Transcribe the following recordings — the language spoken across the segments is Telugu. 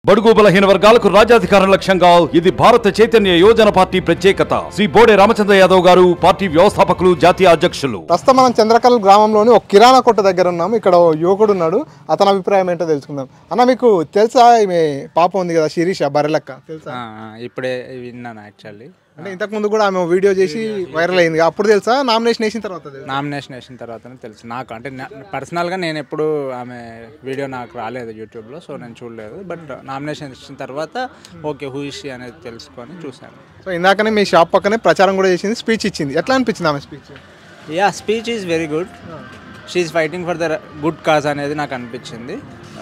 బడుగు బలహీన వర్గాలకు రాజ్యాధికారం లక్ష్యంగా ఇది భారత చైతన్య యోజన పార్టీ ప్రత్యేకత శ్రీ బోడే రామచంద్ర యాదవ్ గారు పార్టీ వ్యవస్థాపకులు జాతీయ అధ్యక్షులు ప్రస్తుతం మనం చంద్రకల్ గ్రామంలోని ఒక కిరాణా కొట్ట దగ్గర ఉన్నాము ఇక్కడ ఓ యువకుడు ఉన్నాడు అతని అభిప్రాయం ఏంటో తెలుసుకుందాం అన్న మీకు తెలుసా ఈమె పాప ఉంది కదా శిరీష బర్రెలక్క తెలుసా ఆ, ఆ, ఇప్పుడే విన్నాను యాక్చువల్లీ అంటే ఇంతకు ముందు కూడా ఆమె వీడియో చేసి వైరల్ అయింది అప్పుడు తెలుసా నామినేషన్ వేసిన తర్వాత తెలుసా నామినేషన్ వేసిన తర్వాతనే తెలుసు నాకు అంటే నా- పర్సనల్గా నేను ఎప్పుడు ఆమె వీడియో నాకు రాలేదు యూట్యూబ్లో సో నేను చూడలేదు బట్ నామినేషన్ ఇచ్చిన తర్వాత ఓకే హూ ఇషి అనేది తెలుసుకొని చూశాను సో ఇందాకనే మీ షాప్ పక్కనే ప్రచారం కూడా చేసింది స్పీచ్ ఇచ్చింది ఎట్లా అనిపించింది ఆమె speech yeah speech is very good she's fighting for the good cause అనేది నాకు అనిపించింది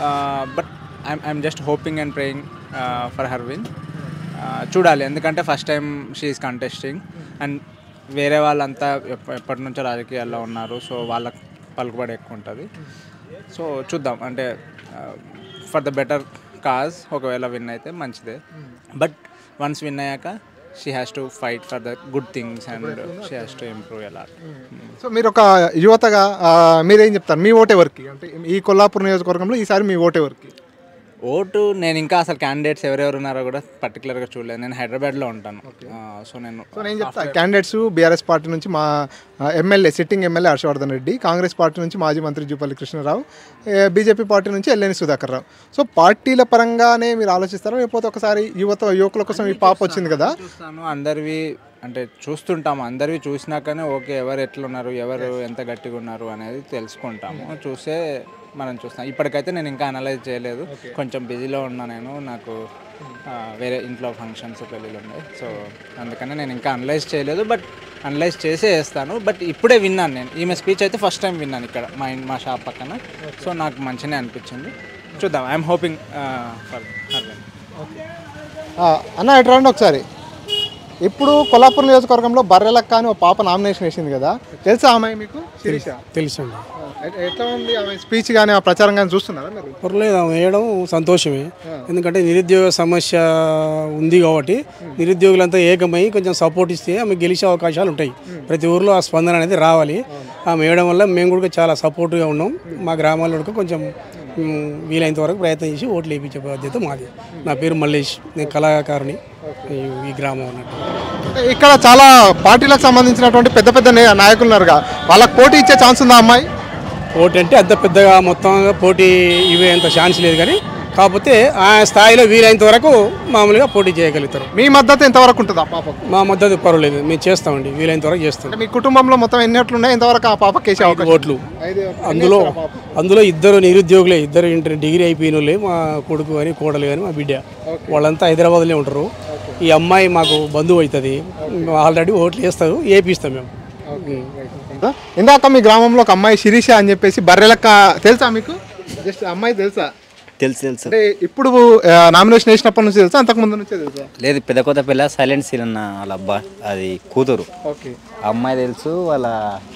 but I'm I'm just hoping and praying for her win చూడాలి ఎందుకంటే first time she's contesting and వేరే వాళ్ళంతా ఎప్ప- ఎప్పటి నుంచో రాజకీయాల్లో ఉన్నారు సో వాళ్ళకి పలుకుబడి ఎక్కువ ఉంటుంది సో చూద్దాం అంటే ఫర్ ద బెటర్ కాజ్ ఒకవేళ విన్ అయితే మంచిదే బట్ వన్స్ విన్ అయ్యాక she has to fight for the good things and she has to improve ఎలా సో మీరు ఒక యువతగా ఆ, మీరేం చెప్తారు మీ ఓటు ఎవరికి అంటే ఈ కొల్లాపూర్ నియోజకవర్గంలో ఈసారి మీ ఓటు ఎవరికి ఓటు నేను ఇంకా అసలు క్యాండిడేట్స్ ఎవరెవరు ఉన్నారో కూడా పర్టికులర్గా చూడలేదు నేను హైదరాబాద్లో ఉంటాను సో నేను సో నేను చెప్తా క్యాండిడేట్స్ బీఆర్ఎస్ పార్టీ నుంచి మా MLA sitting MLA Harshavardhan Reddy Congress party నుంచి మాజీ మంత్రి జూపల్లి కృష్ణారావు బీజేపీ పార్టీ నుంచి ఎల్లేని సుధాకర్ రావు సో పార్టీల పరంగానే మీరు ఆలోచిస్తారా లేకపోతే ఒకసారి యువత యువకుల కోసం ఈ పాప వచ్చింది కదా చూస్తాను అందరివి అంటే చూస్తుంటాము అందరివి చూసినాకనే ఓకే ఎవరు ఎట్లున్నారు ఎవరు ఎంత గట్టిగా ఉన్నారు అనేది తెలుసుకుంటాము చూసే మనం చూస్తాం ఇప్పటికైతే నేను ఇంకా అనలైజ్ చేయలేదు కొంచెం బిజీలో ఉన్నా నేను నాకు ఆ, వేరే ఇంట్లో ఫంక్షన్స్ పెళ్ళిళ్ళు ఉన్నాయి సో అందుకనే నేను ఇంకా అనలైజ్ చేయలేదు బట్ అనలైజ్ చేసే వేస్తాను బట్ ఇప్పుడే విన్నాను నేను ఈమె స్పీచ్ అయితే ఫస్ట్ టైం విన్నాను ఇక్కడ మా ఇన్- మా షాప్ పక్కన సో నాకు మంచిగానే అనిపించింది చూద్దాం ఐఎమ్ హోపింగ్ ఫర్ హర్ ఆ, అన్న ఎట్లా రండి ఒకసారి ఇప్పుడు కొల్లాపూర్ నియోజకవర్గంలో బర్రెలక్క అని ఒక పాప నామినేషన్ వేసింది కదా తెలుసా ఆమె మీకు శిరీష తెలుసండి ఎ- ఎట్లా ఉంది ఆమె స్పీచ్ కానీ ఆ ప్రచారం కానీ చూస్తున్నారా మీరు పర్లేదు ఆమె వేయడం సంతోషమే ఎందుకంటే నిరుద్యోగ సమస్య ఉంది కాబట్టి నిరుద్యోగులంతా ఏకమై కొంచెం సపోర్ట్ ఇస్తే ఆమె గెలిచే అవకాశాలు ఉంటాయి ప్రతి ఊర్లో ఆ స్పందన అనేది రావాలి ఆమె వేయడం వల్ల మేము కూడా చాలా సపోర్ట్గా ఉన్నాం మా గ్రామాల్లో కూడా కొంచెం మ్, వీలైనంత వరకు ప్రయత్నం చేసి ఓట్లు వేయించే బాధ్యత మాది నా పేరు మల్లేష్ నేను కళాకారుని ఈ- ఈ గ్రామం అన్నట్టు అంటే ఇక్కడ చాలా పార్టీలకు సంబంధించినటువంటి పెద్ద పెద్ద నే- నాయకులు ఉన్నారుగా వాళ్ళకి పోటీ ఇచ్చే ఛాన్స్ ఉందా అమ్మాయి పోటీ అంటే అంత పెద్దగా మొత్తంగా పోటీ ఇవే అంత ఛాన్స్ లేదు కానీ కాకపోతే ఆ స్థాయిలో వీలైనంత వరకు మామూలుగా పోటీ చేయగలుగుతారు మీ మద్దతు ఎంతవరకు ఉంటుంది ఆ పాపకు మా మద్దతు పర్వాలేదు మేము చేస్తామండి వీలైనంత వరకు చేస్తాం అంటే మీ కుటుంబంలో మొత్తం ఎన్ని ఓట్లు ఉన్నాయి ఎంతవరకు ఆ పాపకి వేసే అవకాశం ఓట్లు ఐదు అందులో అందులో ఇద్దరు నిరుద్యోగులే ఇద్దరు ఇంటర్ డిగ్రీ అయిపోయిన వాళ్ళే మా కొడుకు కానీ కోడలు కానీ మా బిడ్డ వాళ్ళంతా హైదరాబాద్లో ఉంటారు ఈ అమ్మాయి మాకు బంధువు అవుతుంది ఆల్రెడీ ఓట్లు వేస్తారు ఏపిస్తాం మేము ఇందాక మీ గ్రామంలో ఒక అమ్మాయి శిరీష అని చెప్పేసి బర్రెలక్క తెలుసా మీకు జస్ట్ అమ్మాయి తెలుసా తెలుసు తెలుసు అంటే ఇప్పుడు నామినేషన్ వేసినప్పటి నుంచి తెలుసా అంతకు ముందు నుంచే తెలుసా లేదు పెద్ద కొత్త పిల్ల సైలెంట్ సీన్ అన్న వాళ్ళ అబ్బా అది కూతురు ఓకే ఆ అమ్మాయి తెలుసు వాళ్ళ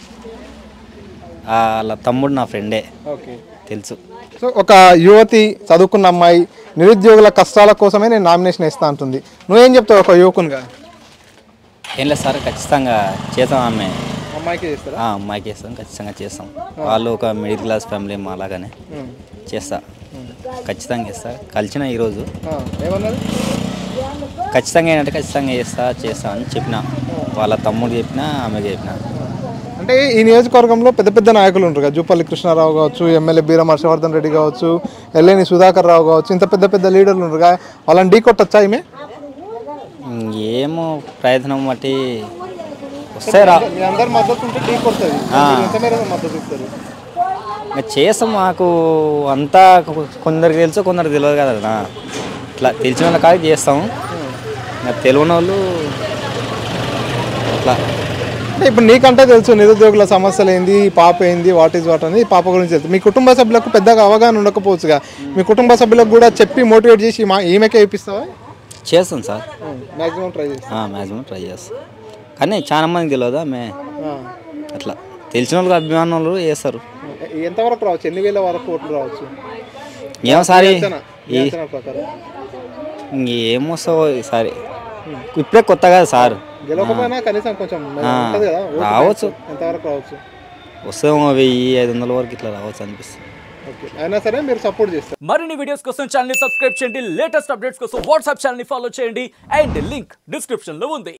ఆ వాళ్ళ తమ్ముడు నా ఫ్రెండే ఓకే తెలుసు సో ఒక యువతి చదువుకున్న అమ్మాయి నిరుద్యోగుల కష్టాల కోసమే నేను నామినేషన్ వేస్తా అంటుంది నువ్వేం చెప్తావు ఒక యువకునిగా ఏం లేదు సార్ ఖచ్చితంగా చేస్తాం ఆమె అమ్మాయికి చేస్తారా ఆ అమ్మాయికి చేస్తాం ఖచ్చితంగా చేస్తాం వాళ్ళు ఒక మిడిల్ క్లాస్ ఫ్యామిలీ మా లాగానే చేస్తా ఖచ్చితంగా చేస్తా కలిసిన ఈరోజు ఏమన్నారు ఖచ్చితంగా ఏంటంటే ఖచ్చితంగా చేస్తా చేస్తా అని చెప్పిన వాళ్ళ తమ్ముడు చెప్పిన ఆమెకి చెప్పిన అంటే ఈ నియోజకవర్గంలో పెద్ద పెద్ద నాయకులు ఉంటారు కదా జూపల్లి కృష్ణారావు కావచ్చు ఎమ్మెల్యే బీరం హర్షవర్ధన్ రెడ్డి కావచ్చు ఎల్లేని సుధాకర్ రావు కావచ్చు ఇంత పెద్ద పెద్ద లీడర్లు ఉంటారు కదా వాళ్ళని ఢీ కొట్టచ్చా ఈమె ఏమో ప్రయత్నం బట్టి వస్తే రా మీ అందరి మద్దతు ఉంటే ఢీ కొడుతుంది ఆ. ఎంత మేర మద్దతు ఇస్తారు ఇంకా చేస్తాం మాకు అంతా కొ- కొందరికి తెలుసు కొందరికి తెలియదు కదా అన్న. ఇట్లా తెలిసిన వాళ్ళ కాడికి చేస్తాం ఇంకా తెలియని వాళ్ళు అట్లా అంటే ఇప్పుడు నీకంటే తెలుసు నిరుద్యోగుల సమస్యలు ఏంది ఈ పాప ఏంది వాట్ ఈజ్ వాట్ అనేది ఈ పాప గురించి తెలుసు మీ కుటుంబ సభ్యులకు పెద్దగా అవగాహన ఉండకపోవచ్చుగా మీ కుటుంబ సభ్యులకు కూడా చెప్పి మోటివేట్ చేసి మా ఈమెకే ఇప్పిస్తావా చేస్తాం సార్ మాక్సిమం ట్రై చేసి మ్యాక్సిమం ట్రై చేస్తాం కానీ చాలా మందికి తెలియదు ఆమె అట్లా తెలిసిన వాళ్ళకి అభిమానం వాళ్ళు చేస్తారు ఎంతవరకు రావచ్చు ఎన్ని వేల వరకు ఓట్లు రావచ్చు ఏమో సారి అంచనా, మీ ఈ- అంచనా ప్రకారం ఏమొస్తావో ఈసారి ఇప్పుడే కొత్త కదా సార్ గెలవకపోయినా కనీసం కొంచెం ఆ, ఉంటుంది కదా ఓటు రావచ్చు. ఎంతవరకు రావచ్చు వస్తే వెయ్యి ఐదు వందల వరకు ఇట్లా రావచ్చు అనిపిస్తుంది ఓకే అయినా సరే మీరు సపోర్ట్ చేస్తారు మరిన్ని వీడియోస్ కోసం ఛానల్ సబ్స్క్రైబ్ చేయండి లేటెస్ట్ అప్డేట్స్ కోసం వాట్సాప్ ఛానల్ ఫాలో చేయండి అండ్ లింక్ డిస్క్రిప్షన్ లో ఉంది